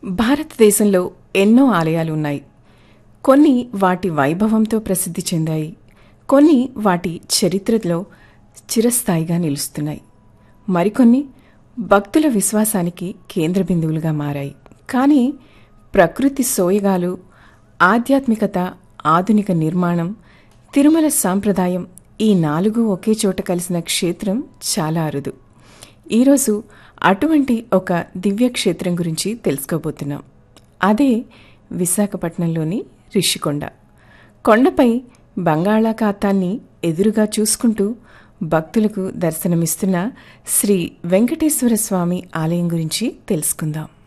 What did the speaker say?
భారతదేశంలో ఎన్నో ఆలయాలు ఉన్నాయి కొన్ని వాటి వైభవంతో ప్రసిద్ధి చెందాయి కొన్ని వాటి చరిత్రలో చిరస్థాయిగా నిలుస్తున్నాయి మరికొన్ని భక్తుల విశ్వాసానికి కేంద్ర బిందువులుగా మారాయి కానీ ప్రకృతి సోయగాలు ఆధ్యాత్మికత ఆధునిక నిర్మాణం తిరుమల సాంప్రదాయం ఈ నాలుగు ఒకే చోట కలిసిన క్షేత్రం చాలా అరుదు ఈరోజు అటువంటి ఒక దివ్య క్షేత్రం గురించి తెలుసుకోబోతున్నాం అదే విశాఖపట్నంలోని రిషికొండ కొండపై బంగాళాఖాతాన్ని ఎదురుగా చూసుకుంటూ భక్తులకు దర్శనమిస్తున్న శ్రీ వెంకటేశ్వర స్వామి ఆలయం గురించి తెలుసుకుందాం